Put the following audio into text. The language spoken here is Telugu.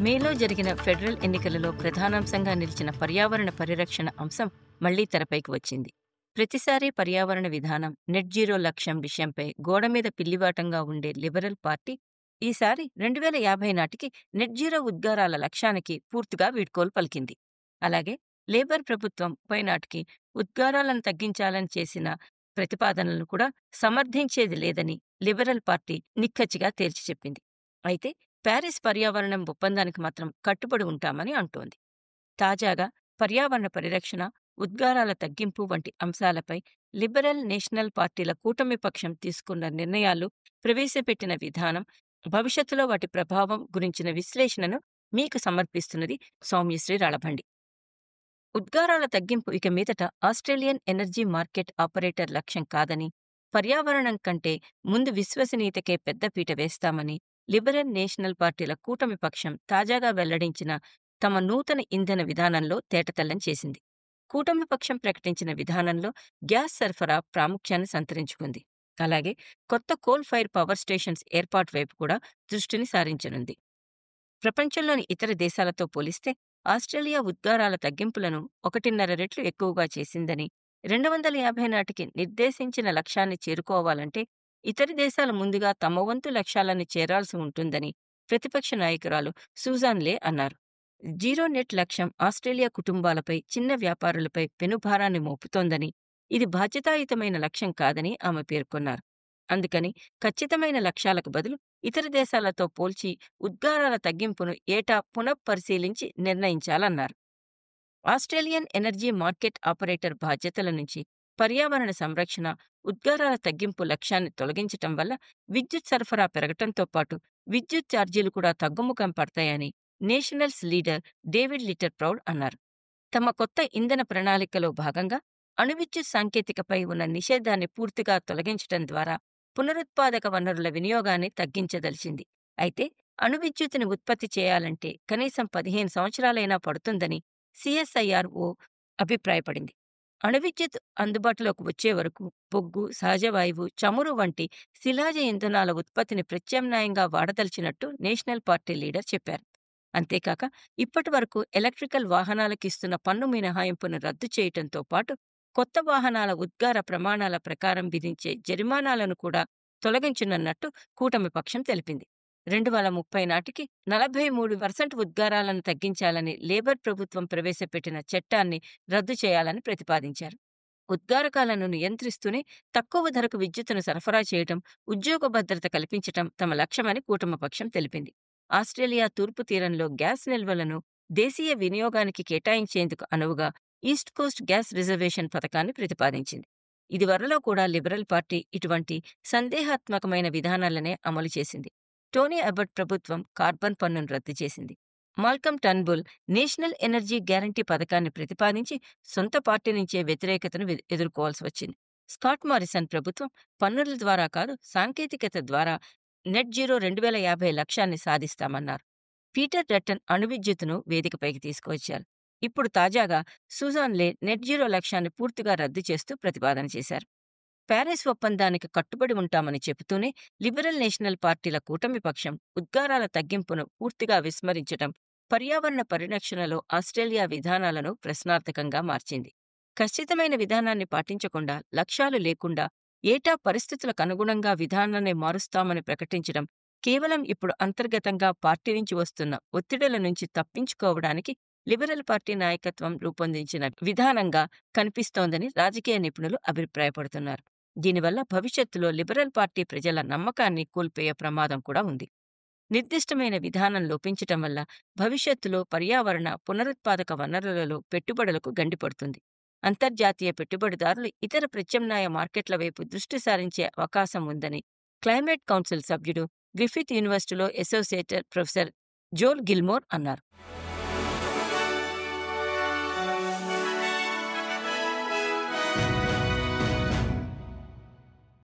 మేలో జరిగిన ఫెడరల్ ఎన్నికలలో ప్రధానాంశంగా నిలిచిన పర్యావరణ పరిరక్షణ అంశం మళ్లీ తెరపైకి వచ్చింది ప్రతిసారి పర్యావరణ విధానం నెట్ జీరో లక్ష్యం విషయంపై గోడమీద పిల్లివాటంగా ఉండే లిబరల్ పార్టీ ఈసారి రెండు వేల యాభై నాటికి నెట్ జీరో ఉద్గారాల లక్ష్యానికి పూర్తిగా వీడ్కోలు పలికింది అలాగే లేబర్ ప్రభుత్వం పైనాటికి ఉద్గారాలను తగ్గించాలని చేసిన ప్రతిపాదనలను కూడా సమర్థించేది లేదని లిబరల్ పార్టీ నిక్కచ్చిగా తేల్చి చెప్పింది అయితే ప్యారిస్ పర్యావరణం ఒప్పందానికి మాత్రం కట్టుబడి ఉంటామని అంటోంది తాజాగా పర్యావరణ పరిరక్షణ ఉద్గారాల తగ్గింపు వంటి అంశాలపై లిబరల్ నేషనల్ పార్టీల కూటమి పక్షం తీసుకున్న నిర్ణయాలు ప్రవేశపెట్టిన విధానం భవిష్యత్తులో వాటి ప్రభావం గురించిన విశ్లేషణను మీకు సమర్పిస్తున్నది సౌమ్యశ్రీ రాళభండి ఉద్గారాల తగ్గింపు ఇక మీదట ఆస్ట్రేలియన్ ఎనర్జీ మార్కెట్ ఆపరేటర్ లక్ష్యం కాదని పర్యావరణం కంటే ముందు విశ్వసనీయతకే పెద్దపీట వేస్తామని లిబరల్ నేషనల్ పార్టీల కూటమి పక్షం తాజాగా వెల్లడించిన తమ నూతన ఇంధన విధానంలో తేటతెల్లం చేసింది కూటమి పక్షం ప్రకటించిన విధానంలో గ్యాస్ సరఫరా ప్రాముఖ్యాన్ని సంతరించుకుంది అలాగే కొత్త కోల్ ఫైర్ పవర్ స్టేషన్స్ ఏర్పాటు వైపు కూడా దృష్టిని సారించనుంది ప్రపంచంలోని ఇతర దేశాలతో పోలిస్తే ఆస్ట్రేలియా ఉద్గారాల తగ్గింపులను ఒకటిన్నర రెట్లు ఎక్కువగా చేసిందని రెండు వందల యాభై నాటికి నిర్దేశించిన లక్ష్యాన్ని చేరుకోవాలంటే ఇతర దేశాలు ముందుగా తమ వంతు లక్ష్యాలను చేరాల్సి ఉంటుందని ప్రతిపక్ష నాయకురాలు సూజాన్ లే అన్నారు జీరో నెట్ లక్ష్యం ఆస్ట్రేలియా కుటుంబాలపై చిన్న వ్యాపారులపై పెనుభారాన్ని మోపుతోందని ఇది బాధ్యతాయుతమైన లక్ష్యం కాదని ఆమె పేర్కొన్నారు అందుకని ఖచ్చితమైన లక్ష్యాలకు బదులు ఇతర దేశాలతో పోల్చి ఉద్గారాల తగ్గింపును ఏటా పునఃపరిశీలించి నిర్ణయించాలన్నారు ఆస్ట్రేలియన్ ఎనర్జీ మార్కెట్ ఆపరేటర్ బాధ్యతల నుంచి పర్యావరణ సంరక్షణ ఉద్గారాల తగ్గింపు లక్ష్యాన్ని తొలగించటం వల్ల విద్యుత్ సరఫరా పెరగటంతో పాటు విద్యుత్ ఛార్జీలు కూడా తగ్గుముఖం పడతాయని Nationals leader David Littleproud అన్నారు తమ కొత్త ఇంధన ప్రణాళికలో భాగంగా అణువిద్యుత్ సాంకేతికపై ఉన్న నిషేధాన్ని పూర్తిగా తొలగించటం ద్వారా పునరుత్పాదక వనరుల వినియోగాన్ని తగ్గించదలిచింది అయితే అణువిద్యుత్తుని ఉత్పత్తి చేయాలంటే కనీసం పదిహేను సంవత్సరాలైనా పడుతుందని సిఎస్ఐఆర్ఓ అభిప్రాయపడింది అణువిద్యుత్ అందుబాటులోకి వచ్చే వరకు బొగ్గు సహజవాయువు చమురు వంటి శిలాజ ఇంధనాల ఉత్పత్తిని ప్రత్యామ్నాయంగా వాడదలిచినట్టు నేషనల్ పార్టీ లీడర్ చెప్పారు అంతేకాక ఇప్పటి వరకు ఎలక్ట్రికల్ వాహనాలకు ఇస్తున్న పన్ను మినహాయింపును రద్దు చేయటంతో పాటు కొత్త వాహనాల ఉద్గార ప్రమాణాల ప్రకారం విధించే జరిమానాలను కూడా తొలగించనున్నట్టు కూటమి పక్షం తెలిపింది రెండు వేల ముప్పై నాటికి నలభై మూడు పర్సెంట్ ఉద్గారాలను తగ్గించాలని లేబర్ ప్రభుత్వం ప్రవేశపెట్టిన చట్టాన్ని రద్దు చేయాలని ప్రతిపాదించారు ఉద్గారకాలను నియంత్రిస్తూనే తక్కువ ధరకు విద్యుత్తును సరఫరా చేయటం ఉద్యోగ భద్రత కల్పించటం తమ లక్ష్యమని కూటమి పక్షం తెలిపింది ఆస్ట్రేలియా తూర్పు తీరంలో గ్యాస్ నిల్వలను దేశీయ వినియోగానికి కేటాయించేందుకు అనువుగా ఈస్ట్ కోస్ట్ గ్యాస్ రిజర్వేషన్ పథకాన్ని ప్రతిపాదించింది ఇదివరలో కూడా లిబరల్ పార్టీ ఇటువంటి సందేహాత్మకమైన విధానాలనే అమలు చేసింది టోనీ అబర్ట్ ప్రభుత్వం కార్బన్ పన్నును రద్దు చేసింది Malcolm Turnbull national energy guarantee పథకాన్ని ప్రతిపాదించి సొంత పార్టీ నుంచే వ్యతిరేకతను ఎదుర్కోవాల్సి వచ్చింది స్కాట్ మారిసన్ ప్రభుత్వం పన్నుల ద్వారా కాదు సాంకేతికత ద్వారా నెట్ జీరో రెండు వేల యాభై లక్ష్యాన్ని సాధిస్తామన్నారు పీటర్ డట్టన్ అణువిద్యుత్తును వేదికపైకి తీసుకువచ్చారు ఇప్పుడు తాజాగా సూజాన్ లే నెట్ జీరో లక్ష్యాన్ని పూర్తిగా రద్దు చేస్తూ ప్రతిపాదన చేశారు ప్యారిస్ ఒప్పందానికి కట్టుబడి ఉంటామని చెబుతూనే లిబరల్ నేషనల్ పార్టీల కూటమి పక్షం ఉద్గారాల తగ్గింపును పూర్తిగా విస్మరించటం పర్యావరణ పరిరక్షణలో ఆస్ట్రేలియా విధానాలను ప్రశ్నార్థకంగా మార్చింది ఖచ్చితమైన విధానాన్ని పాటించకుండా లక్ష్యాలు లేకుండా ఏటా పరిస్థితులకు అనుగుణంగా విధానాన్ని మారుస్తామని ప్రకటించడం కేవలం ఇప్పుడు అంతర్గతంగా పార్టీ నుంచి వస్తున్న ఒత్తిడుల నుంచి తప్పించుకోవడానికి లిబరల్ పార్టీ నాయకత్వం రూపొందించిన విధానంగా కనిపిస్తోందని రాజకీయ నిపుణులు అభిప్రాయపడుతున్నారు దీనివల్ల భవిష్యత్తులో లిబరల్ పార్టీ ప్రజల నమ్మకాన్ని కోల్పోయే ప్రమాదం కూడా ఉంది నిర్దిష్టమైన విధానం లోపించటం వల్ల భవిష్యత్తులో పర్యావరణ పునరుత్పాదక వనరులలో పెట్టుబడులకు గండిపడుతుంది అంతర్జాతీయ పెట్టుబడిదారులు ఇతర ప్రత్యామ్నాయ మార్కెట్ల వైపు దృష్టి సారించే అవకాశం ఉందని క్లైమేట్ కౌన్సిల్ సభ్యుడు గ్రిఫిత్ యూనివర్సిటీలో అసోసియేటెడ్ ప్రొఫెసర్ జోల్ గిల్మోర్ అన్నారు